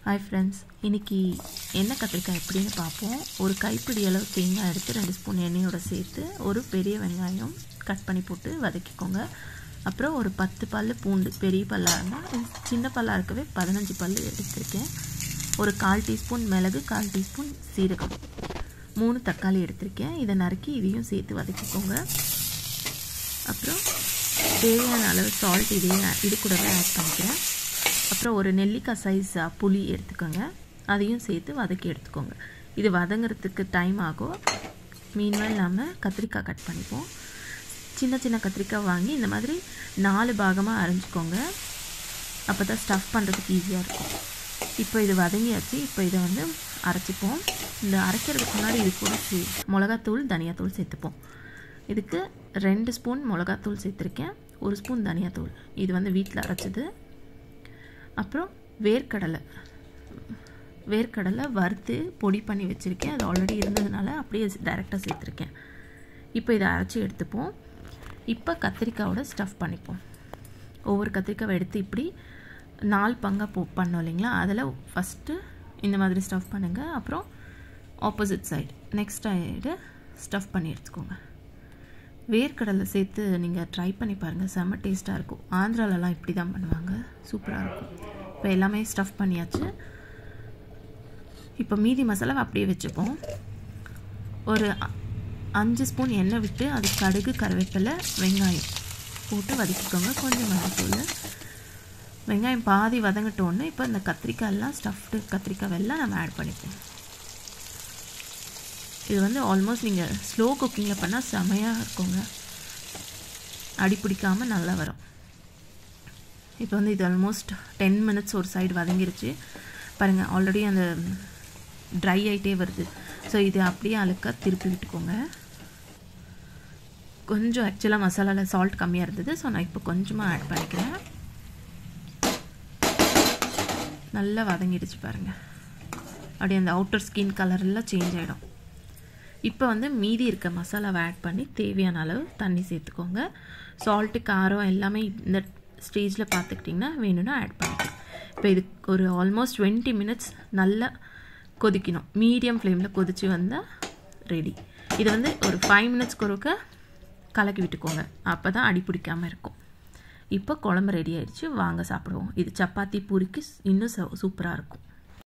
hi friends இன்றைக்கி எண்ணெய் கத்திரிக்காய் எப்படின்னு பார்ப்போம் ஒரு கைப்பிடி அளவு தேங்காய் எடுத்து ரெண்டு ஸ்பூன் எண்ணெயோட சேர்த்து ஒரு பெரிய வெங்காயம் கட் பண்ணி போட்டு வதக்கிக்கோங்க அப்புறம் ஒரு பத்து பல் பூண்டு பெரிய பல்லாக இருந்தால் சின்ன பல்லாக இருக்கவே பதினஞ்சு பல் எடுத்திருக்கேன் ஒரு கால் டீஸ்பூன் மிளகு கால் டீஸ்பூன் சீரகம் மூணு தக்காளி எடுத்திருக்கேன் இதை நறுக்கி இதையும் சேர்த்து வதக்கிக்கோங்க அப்புறம் தேவையான அளவு சால்ட் இதையும் இது கூடவே ஆட் பண்ணிக்கிறேன் அப்புறம் ஒரு நெல்லிக்காய் சைஸ் புளி எடுத்துக்கோங்க அதையும் சேர்த்து வதக்கி எடுத்துக்கோங்க இது வதங்கிறதுக்கு டைம் ஆகும் மீன்வெல் நம்ம கத்திரிக்காய் கட் பண்ணிப்போம் சின்ன சின்ன கத்திரிக்காய் வாங்கி இந்த மாதிரி நாலு பாகமாக அரைஞ்சிக்கோங்க அப்போ தான் ஸ்டஃப் பண்ணுறதுக்கு ஈஸியாக இருக்கும் இப்போ இது வதங்கியாச்சு இப்போ இதை வந்து அரைச்சிப்போம் இந்த அரைக்கிறதுக்கு முன்னாடி இது கூட சே மிளகாத்தூள் தனியாத்தூள் சேர்த்துப்போம் இதுக்கு ரெண்டு ஸ்பூன் மிளகாத்தூள் சேர்த்துருக்கேன் ஒரு ஸ்பூன் தனியாத்தூள் இது வந்து வீட்டில் அரைச்சது அப்புறம் வேர்க்கடலை வேர்க்கடலை வறுத்து பொடி பண்ணி வச்சுருக்கேன் அது ஆல்ரெடி இருந்ததுனால அப்படியே டைரெக்டாக சேர்த்துருக்கேன் இப்போ இதை அரைச்சி எடுத்துப்போம் இப்போ கத்திரிக்காயோட ஸ்டஃப் பண்ணிப்போம் ஒவ்வொரு கத்திரிக்காவை எடுத்து இப்படி நாலு பங்காக போ பண்ணோம் இல்லைங்களா அதில் ஃபஸ்ட்டு இந்த மாதிரி ஸ்டஃப் பண்ணுங்கள் அப்புறம் opposite side next side stuff பண்ணி எடுத்துக்கோங்க வேர்க்கடலை சேர்த்து நீங்கள் ட்ரை பண்ணி பாருங்கள் செம்ம டேஸ்ட்டாக இருக்கும் ஆந்திராலலாம் இப்படி தான் பண்ணுவாங்க சூப்பராக இருக்கும் இப்போ எல்லாமே ஸ்டஃப் பண்ணியாச்சு இப்போ மீதி மசாலாவை அப்படியே வச்சுப்போம் ஒரு அஞ்சு ஸ்பூன் எண்ணெய் விட்டு அது கடுகு கருவேப்பிலை வெங்காயம் போட்டு வதக்கிக்கோங்க கொஞ்சம் மஞ்சத்தூள் வெங்காயம் பாதி வதங்கட்டோன்னு இப்போ இந்த கத்திரிக்காயெல்லாம் ஸ்டஃப்டு கத்திரிக்காய் எல்லாம் நம்ம ஆட் பண்ணிப்போம் இது வந்து ஆல்மோஸ்ட் நீங்கள் ஸ்லோ குக்கிங்கில் பண்ணால் செமையாக இருக்குங்க அடி பிடிக்காமல் நல்லா வரும் இப்போ வந்து இது ஆல்மோஸ்ட் டென் மினிட்ஸ் ஒரு சைடு வதங்கிருச்சு பாருங்கள் ஆல்ரெடி அந்த ட்ரை ஆகிட்டே வருது ஸோ இது அப்படியே அழுக்க திருப்பி விட்டுக்கோங்க கொஞ்சம் ஆக்சுவலாக மசாலாவில் சால்ட் கம்மியாக இருந்தது ஸோ நான் இப்போ கொஞ்சமாக ஆட் பண்ணிக்கிறேன் நல்லா வதங்கிடுச்சு பாருங்கள் அப்படியே அந்த அவுட்டர் ஸ்கின் கலரெல்லாம் சேஞ்ச் ஆகிடும் இப்போ வந்து மீதி இருக்க மசாலாவை ஆட் பண்ணி தேவையான அளவு தண்ணி சேர்த்துக்கோங்க சால்ட்டு காரம் எல்லாமே இந்த ஸ்டேஜில் பார்த்துக்கிட்டிங்கன்னா வேணும்னா ஆட் பண்ணிக்கலாம் இப்போ இது ஒரு ஆல்மோஸ்ட் டுவெண்ட்டி மினிட்ஸ் நல்லா கொதிக்கணும் மீடியம் ஃப்ளேமில் கொதித்து வந்தால் ரெடி இது வந்து ஒரு ஃபைவ் மினிட்ஸ்க்கு ஒருக்க கலக்கி விட்டுக்கோங்க அப்போ தான் அடி பிடிக்காமல் இருக்கும் இப்போ குழம்பு ரெடி ஆயிடுச்சு வாங்க சாப்பிடுவோம் இது சப்பாத்தி பூரிக்கு இன்னும் சூப்பராக இருக்கும்